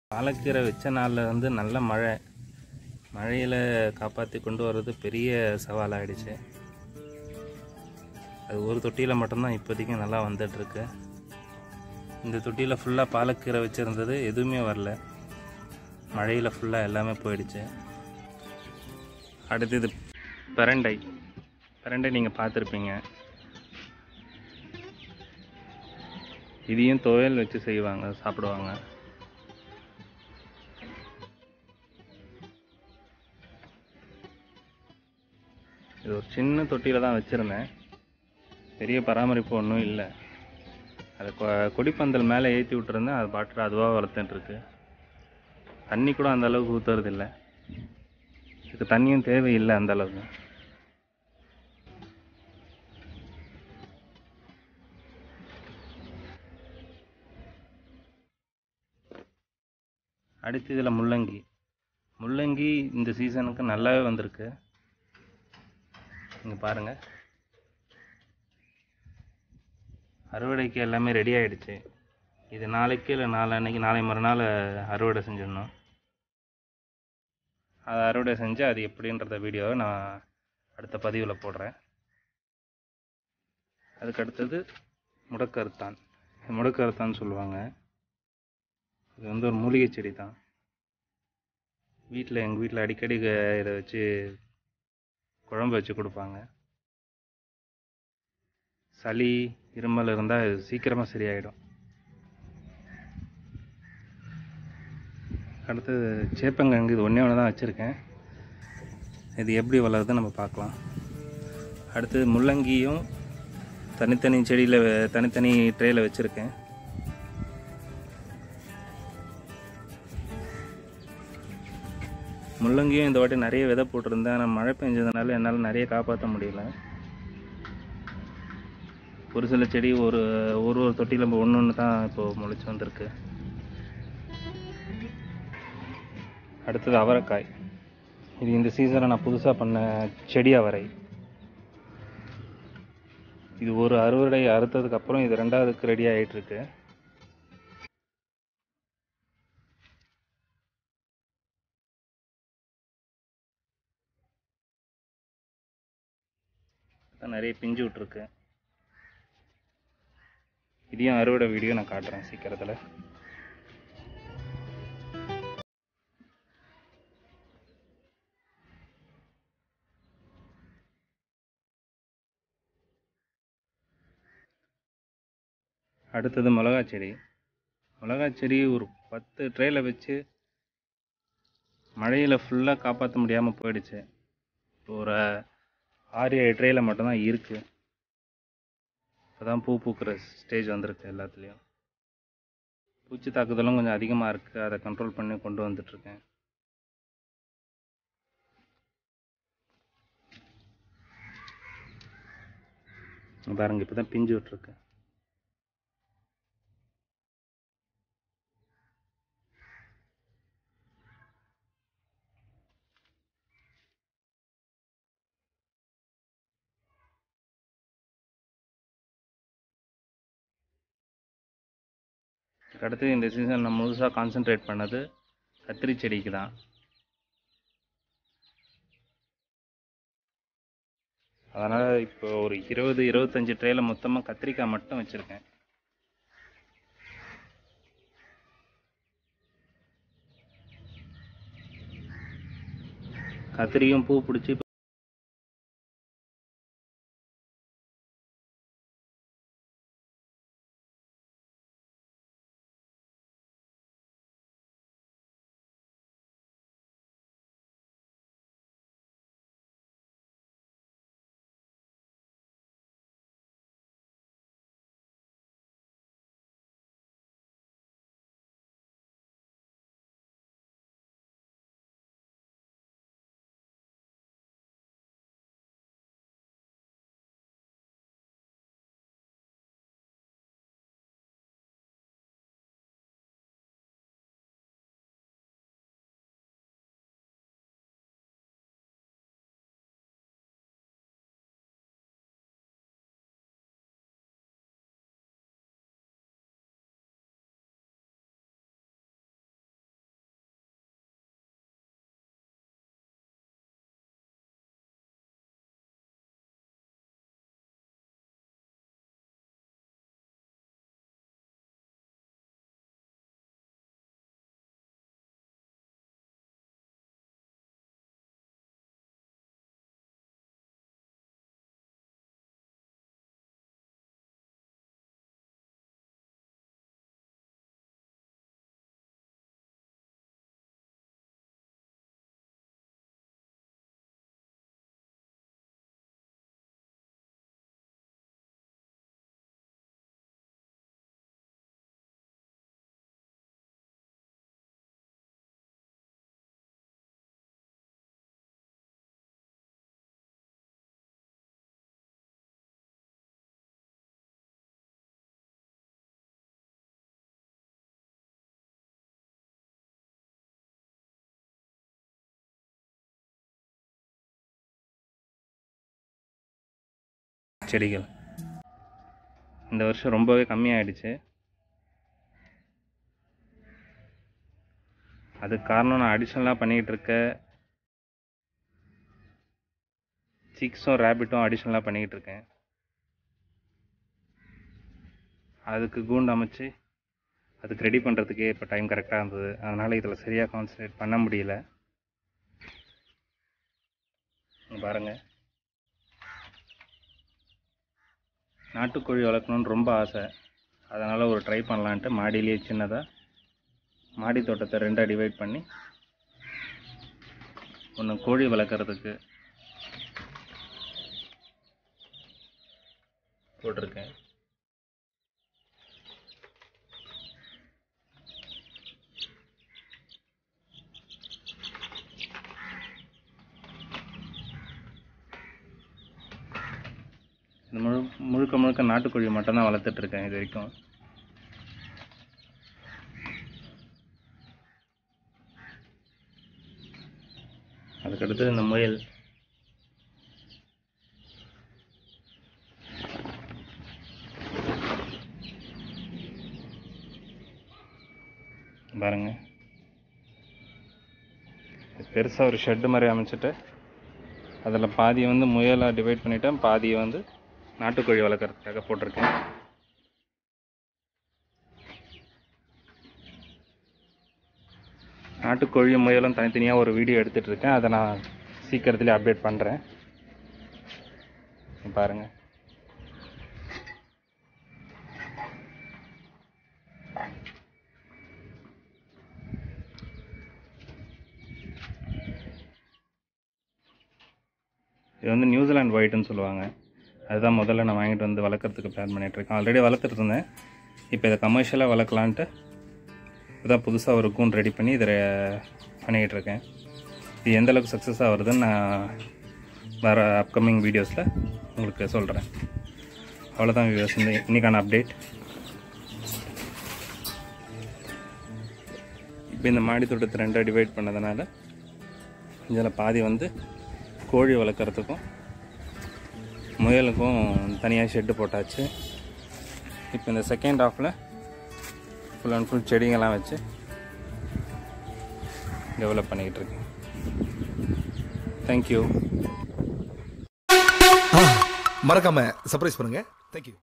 பாலக்கீரை வச்ச நாளில் வந்து நல்ல மழை மழையில் காப்பாற்றி கொண்டு வர்றது பெரிய சவாலாகிடுச்சு அது ஒரு தொட்டியில் மட்டும்தான் இப்போதைக்கு நல்லா வந்துட்டுருக்கு இந்த தொட்டியில் ஃபுல்லாக பாலக்கீரை வச்சுருந்தது எதுவுமே வரல மழையில் ஃபுல்லாக எல்லாமே போயிடுச்சு அடுத்தது பிரண்டை பிரண்டை நீங்கள் பார்த்துருப்பீங்க இதையும் துவையல் வச்சு செய்வாங்க சாப்பிடுவாங்க இது ஒரு சின்ன தொட்டியில் தான் வச்சுருந்தேன் பெரிய பராமரிப்பு ஒன்றும் இல்லை அதை கொ- கொடிப்பந்தல் மேலே ஏற்றி விட்டுருந்தேன் அது பாட்டு அதுவாக வளர்த்துட்டுருக்கு தண்ணி கூட அந்த அளவுக்கு ஊற்றுறது இல்லை இதுக்கு தண்ணியும் தேவையில்லை அந்த அளவுக்கு அடுத்து இதில் முள்ளங்கி முள்ளங்கி இந்த சீசனுக்கு நல்லாவே வந்திருக்கு இங்கே பாருங்கள் அறுவடைக்கு எல்லாமே ரெடி ஆயிடுச்சு இது நாளைக்கு இல்லை நாளான்னைக்கு நாளை மறுநாள் அறுவடை செஞ்சிடணும் அதை அறுவடை செஞ்சு அது எப்படின்றத வீடியோவை நான் அடுத்த பதிவில் போடுறேன் அதுக்கு அடுத்தது முடக்கருத்தான் இது முடக்கருத்தான் சொல்லுவாங்க இது வந்து ஒரு மூலிகை செடி தான் வீட்டில் எங்கள் வீட்டில் அடிக்கடி இத- இதை வச்சு குழம்பு வச்சு கொடுப்பாங்க சளி இருமல் இருந்தால் இது சீக்கிரமாக சரியாயிடும் அடுத்தது சேப்பங்கிழங்கு இது ஒன்றே ஒன்று தான் வச்சுருக்கேன் இது எப்படி வளருதுன்னு நம்ம பார்க்கலாம் அடுத்தது முள்ளங்கியும் தனித்தனி செடியில் தனித்தனி ட்ரேயில் வச்சுருக்கேன் முள்ளங்கியும் இந்த வாட்டி நிறைய விதை போட்டிருந்தேன் ஆனால் மழை பெஞ்சதுனால என்னால் நிறைய காப்பாற்ற முடியல ஒரு சில செடி ஒரு ஒரு ஒரு தொட்டியில் நம்ம ஒன்று ஒன்று தான் இப்போ முளைச்சி வந்திருக்கு அடுத்தது அவரைக்காய் இது இந்த சீசனில் நான் புதுசாக பண்ண செடி அவரை இது ஒரு அறுவடை அறுத்ததுக்கு அப்புறம் இது ரெண்டாவதுக்கு ரெடி ஆயிட்டு இருக்கு அதான் நிறைய பிஞ்சு விட்ருக்கு இதையும் அறுவடை வீடியோ நான் காட்டுறேன் சீக்கிரத்தில் அடுத்தது மிளகா செடி மிளகா செடி ஒரு பத்து ட்ரேயில் வச்சு மழையில் ஃபுல்லாக காப்பாற்ற முடியாமல் போயிடுச்சு இப்போ ஒரு ஆறு ஏழு ட்ரேயில் மட்டும்தான் இருக்குது இப்போதான் பூ பூக்கிற ஸ்டேஜ் வந்திருக்கு எல்லாத்துலேயும் பூச்சி தாக்குதலும் கொஞ்சம் அதிகமாக இருக்குது அதை கண்ட்ரோல் பண்ணி கொண்டு வந்துட்டுருக்கேன் இங்க பாருங்க இப்போ தான் பிஞ்சு விட்ருக்கு அடுத்து இந்த சீசன் நான் முழுசாக கான்சென்ட்ரேட் பண்ணது கத்திரி செடிக்கு தான் அதனால் இப்போ ஒரு இருபது இருபத்தஞ்சி ட்ரேயில் மொத்தமாக கத்திரிக்காய் மட்டும் வச்சுருக்கேன் கத்திரியும் பூ பிடிச்சி செடிகள் இந்த வருஷம் ரொம்பவே கம்மியாயிடுச்சு அதுக்கு காரணம் நான் அடிஷ்னலாக பண்ணிக்கிட்டு இருக்க சிக்ஸும் ரேபிட்டும் அடிஷ்னலாக பண்ணிக்கிட்டு இருக்கேன் அதுக்கு கூண்டு அமைச்சு அதுக்கு ரெடி பண்ணுறதுக்கே இப்போ டைம் கரெக்டாக இருந்தது அதனால் இதில் சரியாக கான்சன்ட்ரேட் பண்ண முடியல இங்க பாருங்க நாட்டுக்கோழி வளர்க்கணுன்னு ரொம்ப ஆசை அதனால் ஒரு ட்ரை பண்ணலான்ட்டு மாடியிலேயே சின்னதாக மாடி தோட்டத்தை ரெண்டாக டிவைட் பண்ணி ஒன்று கோழி வளர்க்குறதுக்கு போட்டிருக்கேன் இது முழு முழுக்க முழுக்க நாட்டுக்கோழி மட்டும்தான் வளர்த்துட்டு இருக்கேன் இது வரைக்கும் அதுக்கடுத்து இந்த முயல் பாருங்க பெருசாக ஒரு ஷெட்டு மாதிரி அமைச்சிட்டு அதில் பாதியை வந்து முயலாக டிவைட் பண்ணிட்டேன் பாதியை வந்து நாட்டுக்கோழி வளர்க்குறதுக்காக போட்டிருக்கேன் நாட்டுக்கோழியும் முயலும் தனித்தனியாக ஒரு வீடியோ எடுத்துகிட்டு இருக்கேன் அதை நான் சீக்கிரத்துலேயே அப்டேட் பண்ணுறேன் பாருங்கள் இது வந்து நியூசிலாந்து ஒயிட்னு சொல்லுவாங்க அதுதான் முதல்ல நான் வாங்கிட்டு வந்து வளர்க்குறதுக்கு பிளான் பண்ணிட்டு இருக்கேன் ஆல்ரெடி வளர்த்துட்டு இருந்தேன் இப்போ இதை கமர்ஷியலாக வளர்க்கலான்ட்டு இப்போதான் புதுசாக ஒரு கூன் ரெடி பண்ணி இதை பண்ணிக்கிட்டு இருக்கேன் இது எந்த அளவுக்கு சக்ஸஸாக வருதுன்னு நான் வர அப்கமிங் வீடியோஸில் உங்களுக்கு சொல்கிறேன் அவ்வளோதான் வியூவர்ஸ் இந்த இன்னைக்கான அப்டேட் இப்போ இந்த மாடி தோட்டத்தை ரெண்டாக டிவைட் பண்ணதுனால இதில் பாதி வந்து கோழி வளர்க்குறதுக்கும் முயலுக்கும் தனியாக ஷெட்டு போட்டாச்சு இப்போ இந்த செகண்ட் ஹாஃபில் ஃபுல் அண்ட் ஃபுல் செடிங்கெல்லாம் வச்சு டெவலப் பண்ணிக்கிட்டு இருக்கேன் தேங்க்யூ மறக்காம சர்ப்ரைஸ் பண்ணுங்க தேங்க்யூ